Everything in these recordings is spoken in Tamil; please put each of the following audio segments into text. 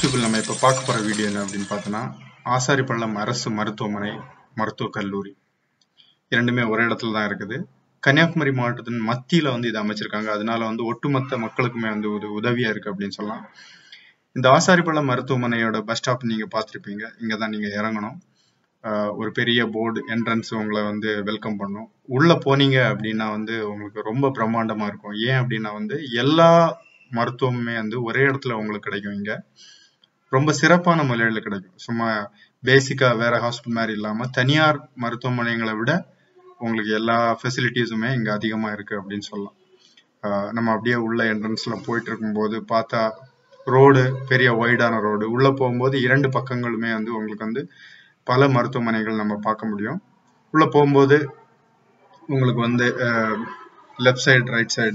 யூடியூபில் நம்ம இப்போ பார்க்க போகிற வீடியோ என்ன அப்படின்னு பார்த்தோன்னா ஆசாரிப்பள்ளம் அரசு மருத்துவமனை மருத்துவக் கல்லூரி இரண்டுமே ஒரே இடத்துல தான் இருக்குது கன்னியாகுமரி மாவட்டத்தின் மத்தியில் வந்து இது அமைச்சிருக்காங்க அதனால வந்து ஒட்டுமொத்த மக்களுக்குமே வந்து ஒரு உதவியாக இருக்குது அப்படின்னு சொல்லலாம் இந்த ஆசாரிப்பள்ளம் மருத்துவமனையோட பஸ் ஸ்டாப் நீங்கள் பார்த்துருப்பீங்க இங்கே தான் நீங்கள் இறங்கணும் ஆஹ் ஒரு பெரிய போர்டு என்ட்ரன்ஸ் உங்களை வந்து வெல்கம் பண்ணும் உள்ள போனீங்க அப்படின்னா வந்து உங்களுக்கு ரொம்ப பிரம்மாண்டமா இருக்கும் ஏன் அப்படின்னா வந்து எல்லா மருத்துவமுமே வந்து ஒரே இடத்துல உங்களுக்கு கிடைக்கும் இங்க ரொம்ப சிறப்பான முறையில கிடைக்கும் சும்மா பேசிக்கா வேற ஹாஸ்பிட்டல் மாதிரி இல்லாம தனியார் மருத்துவமனைகளை விட உங்களுக்கு எல்லா ஃபெசிலிட்டிஸுமே இங்க அதிகமா இருக்கு அப்படின்னு சொல்லலாம் ஆஹ் நம்ம அப்படியே உள்ள என்ட்ரன்ஸ்ல போயிட்டு இருக்கும்போது பார்த்தா ரோடு பெரிய ஒய்டான ரோடு உள்ள போகும்போது இரண்டு பக்கங்களுமே வந்து உங்களுக்கு வந்து பல மருத்துவமனைகள் நம்ம பார்க்க முடியும் உள்ள போகும்போது உங்களுக்கு வந்து லெஃப்ட் சைடு ரைட் சைடு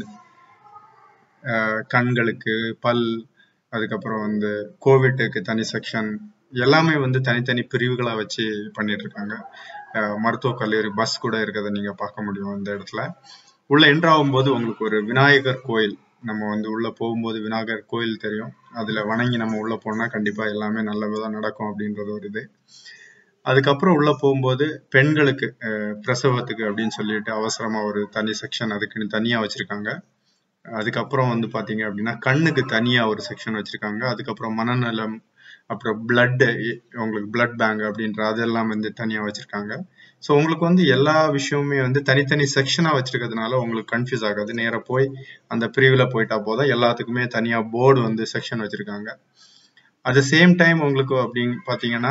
கண்களுக்கு பல் அதுக்கப்புறம் வந்து கோவிட்டுக்கு தனி செக்ஷன் எல்லாமே வந்து தனித்தனி பிரிவுகளா வச்சு பண்ணிட்டு இருக்காங்க அஹ் மருத்துவக் கல்லூரி பஸ் கூட இருக்கிறத நீங்க பார்க்க முடியும் இந்த இடத்துல உள்ள என்ட்ரு ஆகும்போது உங்களுக்கு ஒரு விநாயகர் கோயில் நம்ம வந்து உள்ள போகும்போது விநாயகர் கோயில் தெரியும் அதுல வணங்கி நம்ம உள்ள போனா கண்டிப்பா எல்லாமே நல்லவிதா நடக்கும் அப்படின்றது ஒரு இது அதுக்கப்புறம் உள்ள போகும்போது பெண்களுக்கு அஹ், பிரசவத்துக்கு அப்படின்னு சொல்லிட்டு அவசரமா ஒரு தனி செக்ஷன் அதுக்குன்னு தனியா வச்சிருக்காங்க அதுக்கப்புறம் வந்து பாத்தீங்க அப்படின்னா கண்ணுக்கு தனியா ஒரு செக்ஷன் வச்சிருக்காங்க அதுக்கப்புறம் மனநலம் அப்புறம் பிளட் உங்களுக்கு பிளட் பேங்க் அப்படின்ற அதெல்லாம் வந்து தனியா வச்சிருக்காங்க ஸோ உங்களுக்கு வந்து எல்லா விஷயமுமே வந்து தனித்தனி செக்ஷனா வச்சிருக்கிறதுனால உங்களுக்கு கன்ஃபியூஸ் ஆகாது நேரா போய் அந்த பிரிவுல போயிட்டா போதும் எல்லாத்துக்குமே தனியா போர்டு வந்து செக்ஷன் வச்சிருக்காங்க அட் த சேம் டைம் உங்களுக்கு அப்படின்னு பாத்தீங்கன்னா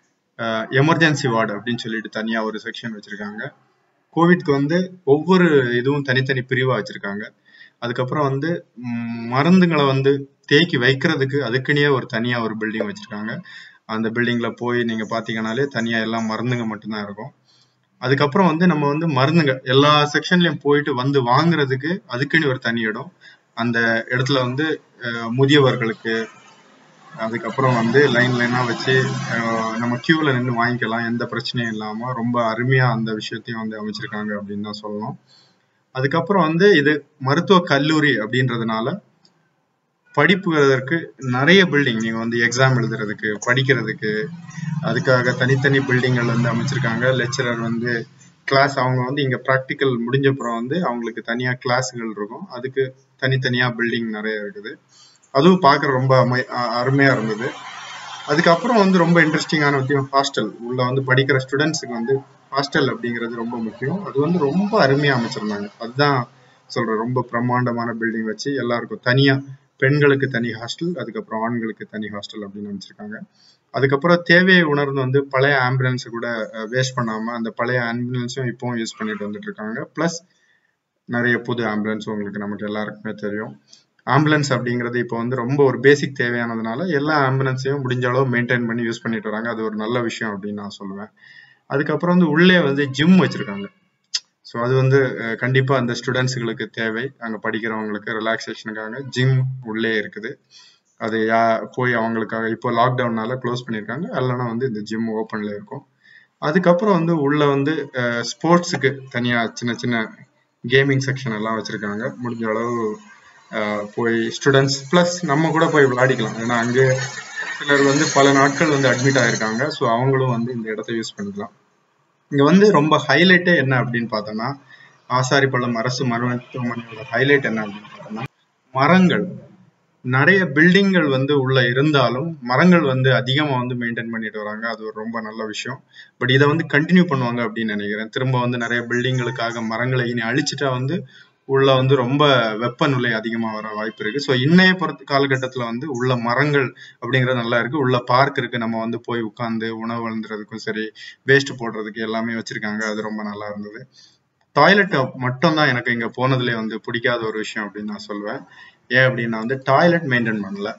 எமர்ஜென்சி வார்டு அப்படின்னு சொல்லிட்டு தனியா ஒரு செக்ஷன் வச்சிருக்காங்க கோவிட்க்கு வந்து ஒவ்வொரு இதுவும் தனித்தனி பிரிவா வச்சிருக்காங்க அதுக்கப்புறம் வந்து ம், மருந்துங்களை வந்து தேக்கி வைக்கிறதுக்கு அதுக்குன்னே ஒரு தனியா ஒரு பில்டிங் வச்சிருக்காங்க அந்த பில்டிங்ல போய் நீங்க பாத்தீங்கன்னாலே தனியா எல்லாம் மருந்துங்க மட்டும்தான் இருக்கும் அதுக்கப்புறம் வந்து நம்ம வந்து மருந்துங்க எல்லா செக்ஷன்லயும் போயிட்டு வந்து வாங்குறதுக்கு அதுக்குன்னு ஒரு தனி இடம் அந்த இடத்துல வந்து அஹ், முதியவர்களுக்கு அதுக்கப்புறம் வந்து லைன் லைனா வச்சு அஹ், நம்ம கியூல நின்று வாங்கிக்கலாம் எந்த பிரச்சனையும் இல்லாம ரொம்ப அருமையா அந்த விஷயத்தையும் வந்து அமைச்சிருக்காங்க அப்படின்னு தான் சொல்லணும் அதுக்கப்புறம் வந்து இது மருத்துவ கல்லூரி அப்படின்றதுனால படிப்புவதற்கு நிறைய பில்டிங் நீங்க வந்து எக்ஸாம் எழுதுறதுக்கு படிக்கிறதுக்கு அதுக்காக தனித்தனி பில்டிங்கள் வந்து அமைச்சிருக்காங்க லெக்சரர் வந்து கிளாஸ் அவங்க வந்து இங்க ப்ராக்டிக்கல் முடிஞ்ச அப்புறம் வந்து அவங்களுக்கு தனியா கிளாஸுகள் இருக்கும் அதுக்கு தனித்தனியா பில்டிங் நிறைய இருக்குது அதுவும் பார்க்க ரொம்ப அமை அ- அருமையா இருந்தது அதுக்கப்புறம் வந்து ரொம்ப இன்ட்ரெஸ்டிங்கான விஷயம் ஹாஸ்டல் உள்ள வந்து படிக்கிற ஸ்டூடெண்ட்ஸுக்கு வந்து ஹாஸ்டல் அப்படிங்கிறது ரொம்ப முக்கியம் அது வந்து ரொம்ப அருமையா அமைச்சிருந்தாங்க அதுதான் சொல்றேன் ரொம்ப பிரம்மாண்டமான பில்டிங் வச்சு எல்லாருக்கும் தனியா பெண்களுக்கு தனி ஹாஸ்டல் அதுக்கப்புறம் ஆண்களுக்கு தனி ஹாஸ்டல் அப்படின்னு அமைச்சிருக்காங்க அதுக்கப்புறம் தேவையை உணர்ந்து வந்து பழைய ஆம்புலன்ஸ் கூட வேஸ்ட் பண்ணாம அந்த பழைய ஆம்புலன்ஸும் இப்பவும் யூஸ் பண்ணிட்டு வந்துட்டு இருக்காங்க பிளஸ் நிறைய புது ஆம்புலன்ஸ் உங்களுக்கு நமக்கு எல்லாருக்குமே தெரியும் ஆம்புலன்ஸ் அப்படிங்கிறது இப்போ வந்து ரொம்ப ஒரு பேசிக் தேவையானதுனால எல்லா ஆம்புலன்ஸையும் முடிஞ்ச அளவு மெயின்டைன் பண்ணி யூஸ் பண்ணிட்டு வராங்க அது ஒரு நல்ல விஷயம் அப்படின்னு நான் சொல்லுவேன் அதுக்கப்புறம் வந்து உள்ளே வந்து ஜிம் வச்சிருக்காங்க ஸோ அது வந்து அஹ், கண்டிப்பா அந்த ஸ்டூடெண்ட்ஸுகளுக்கு தேவை அங்க படிக்கிறவங்களுக்கு ரிலாக்ஸேஷனுக்காக ஜிம் உள்ளே இருக்குது அது யா போய் அவங்களுக்காக இப்போ லாக்டவுன்னால க்ளோஸ் பண்ணியிருக்காங்க இல்லைன்னா வந்து இந்த ஜிம் ஓப்பன்ல இருக்கும் அதுக்கப்புறம் வந்து உள்ள வந்து ஸ்போர்ட்ஸுக்கு தனியா சின்ன சின்ன கேமிங் செக்ஷன் எல்லாம் வச்சிருக்காங்க முடிஞ்ச அளவு அஹ், போய் ஸ்டூடெண்ட்ஸ் ப்ளஸ் நம்ம கூட போய் விளையாடிக்கலாம் ஏன்னா அங்கே சிலர் வந்து பல நாட்கள் வந்து அட்மிட் ஆயிருக்காங்க ஸோ அவங்களும் வந்து இந்த இடத்த யூஸ் பண்ணிக்கலாம் இங்க வந்து ரொம்ப ஹைலைட்டே என்ன அப்படின்னு பார்த்தோம்னா ஆசாரிப்பள்ளம் அரசு மருத்துவமனையோட ஹைலைட் என்ன அப்படின்னு பார்த்தோம்னா மரங்கள் நிறைய பில்டிங்கள் வந்து உள்ள இருந்தாலும் மரங்கள் வந்து அதிகமா வந்து மெயின்டைன் பண்ணிட்டு வராங்க அது ஒரு ரொம்ப நல்ல விஷயம் பட் இதை வந்து கண்டினியூ பண்ணுவாங்க அப்படின்னு நினைக்கிறேன் திரும்ப வந்து நிறைய பில்டிங்களுக்காக மரங்களை இனி அழிச்சிட்டா வந்து உள்ள வந்து ரொம்ப வெப்பநிலை அதிகமா வர வாய்ப்பு இருக்கு ஸோ இன்னைய பொறுத்த காலகட்டத்துல வந்து உள்ள மரங்கள் அப்படிங்கிறது நல்லா இருக்கு உள்ள பார்க் இருக்கு நம்ம வந்து போய் உட்கார்ந்து உணவு அருந்துறதுக்கும் சரி வேஸ்ட் போடுறதுக்கு எல்லாமே வச்சிருக்காங்க அது ரொம்ப நல்லா இருந்தது டாய்லெட் மட்டும் தான் எனக்கு இங்க போனதுல வந்து பிடிக்காத ஒரு விஷயம் அப்படின்னு நான் சொல்லுவேன் ஏன் அப்படின்னா வந்து டாய்லெட் மெயின்டைன் பண்ணல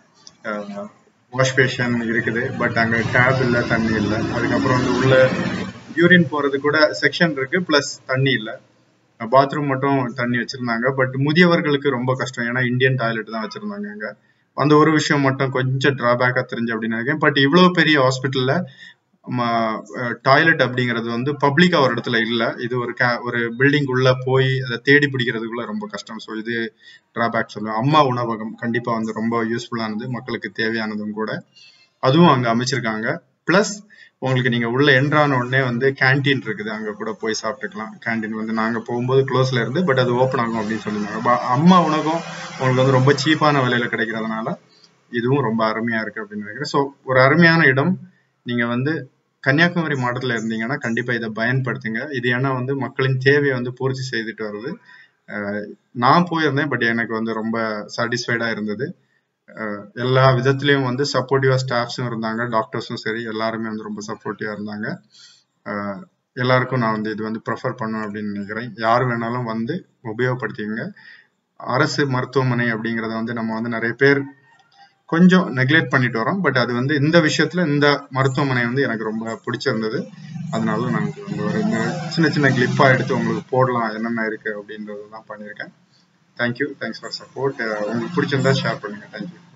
வாஷ் பேஷன் இருக்குது பட் அங்க டேப் இல்ல தண்ணி இல்ல அதுக்கப்புறம் வந்து உள்ள யூரின் போறது கூட செக்ஷன் இருக்கு பிளஸ் தண்ணி இல்ல பாத்ரூம் மட்டும் தண்ணி வச்சிருந்தாங்க பட் முதியவர்களுக்கு ரொம்ப கஷ்டம் ஏன்னா இந்தியன் டாய்லெட் தான் வச்சிருந்தாங்க அங்க அந்த ஒரு விஷயம் மட்டும் கொஞ்சம் டிராபேக்கா தெரிஞ்சு அப்படின்னு நினைக்கிறேன் பட் இவ்வளவு பெரிய ஹாஸ்பிட்டல்ல டாய்லெட் அப்படிங்கிறது வந்து பப்ளிக்கா ஒரு இடத்துல இல்ல இது ஒரு ca- ஒரு பில்டிங் உள்ள போய் அதை தேடி பிடிக்கிறதுக்குள்ள ரொம்ப கஷ்டம் ஸோ இது டிராபேக் சொல்லுவேன் அம்மா உணவகம் கண்டிப்பா வந்து ரொம்ப யூஸ்ஃபுல்லானது மக்களுக்கு தேவையானதும் கூட அதுவும் அங்க அமைச்சிருக்காங்க பிளஸ் உங்களுக்கு நீங்க உள்ள என்ட்ரான உடனே வந்து கேண்டீன் இருக்குது அங்க கூட போய் சாப்பிட்டுக்கலாம் கேண்டீன் வந்து நாங்க போகும்போது க்ளோஸ்ல இருந்து பட் அது ஓப்பன் ஆகும் அப்படின்னு சொல்லியிருந்தாங்க ப- அம்மா உணவகம் உங்களுக்கு வந்து ரொம்ப சீப்பான விலையில கிடைக்கிறதுனால இதுவும் ரொம்ப அருமையா இருக்கு அப்படின்னு நினைக்கிறேன் ஸோ ஒரு அருமையான இடம் நீங்க வந்து கன்னியாகுமரி மாவட்டத்துல இருந்தீங்கன்னா கண்டிப்பா இதை பயன்படுத்துங்க இது ஏன்னா வந்து மக்களின் தேவையை வந்து பூர்த்தி செய்துட்டு வருது அஹ் நான் போயிருந்தேன் பட் எனக்கு வந்து ரொம்ப சாட்டிஸ்ஃபைடா இருந்தது அஹ் எல்லா விதத்திலயும் வந்து சப்போர்ட்டிவா ஸ்டாஃப்ஸும் இருந்தாங்க டாக்டர்ஸும் சரி எல்லாருமே வந்து ரொம்ப சப்போர்ட்டிவா இருந்தாங்க அஹ் எல்லாருக்கும் நான் வந்து இது வந்து ப்ரெஃபர் பண்ணுவேன் அப்படின்னு நினைக்கிறேன் யார் வேணாலும் வந்து உபயோகப்படுத்திக்கங்க அரசு மருத்துவமனை அப்படிங்கறத வந்து நம்ம வந்து நிறைய பேர் கொஞ்சம் நெக்லெக்ட் பண்ணிட்டு வரோம் பட் அது வந்து இந்த விஷயத்துல இந்த மருத்துவமனை வந்து எனக்கு ரொம்ப பிடிச்சிருந்தது அதனால நான் இது வந்து ஒரு இந்த சின்ன சின்ன கிளிப்பா எடுத்து உங்களுக்கு போடலாம் என்னென்ன இருக்கு அப்படின்றது தான் பண்ணியிருக்கேன் தேங்க்யூ தேங்க்ஸ் ஃபார் சப்போர்ட் உங்களுக்கு பிடிச்சிருந்தா ஷேர் பண்ணுங்க தேங்க்யூ